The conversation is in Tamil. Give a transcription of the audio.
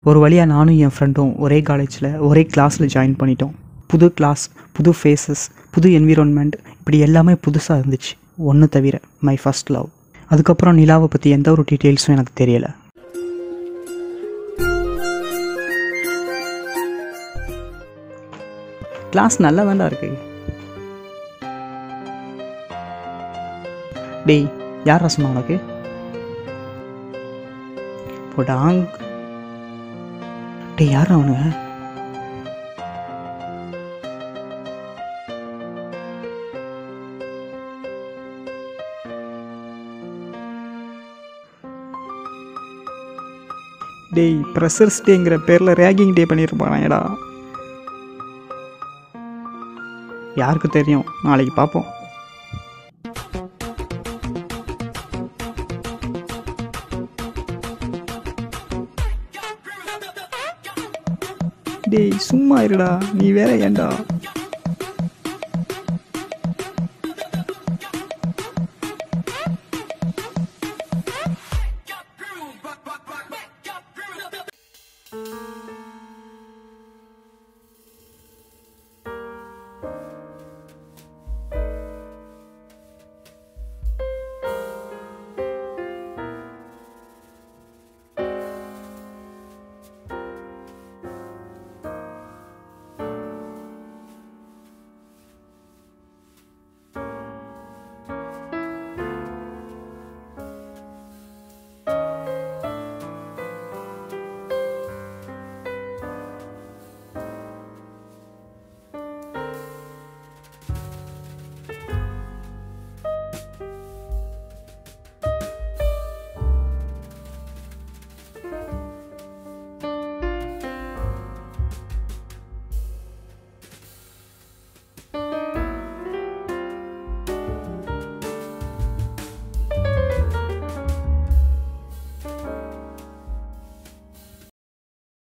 ஒரு வழியாக நானும் என் ஃப்ரெண்டும் ஒரே காலேஜில் ஒரே கிளாஸில் ஜாயின் பண்ணிட்டோம் புது கிளாஸ் புது ஃபேஸஸ் புது என்விரான்மெண்ட் இப்படி எல்லாமே புதுசாக இருந்துச்சு ஒன்று தவிர மை ஃபர்ஸ்ட் லவ் அதுக்கப்புறம் நிலாவை பற்றி எந்த ஒரு டீட்டெயில்ஸும் எனக்கு தெரியலை கிளாஸ் நல்லா தான்டா இருக்கு டேய் யார் ரசமா உனக்கு போடாங் டேய் யார் அவனுங்க டேய் ப்ரெஷர்ஸ் டேங்கிற பேரில் ரேகிங் டே பண்ணியிருப்பானேடா யாருக்கு தெரியும் நாளைக்கு பார்ப்போம் டேய் சும்மா இருடா நீ வேற ஏன்டா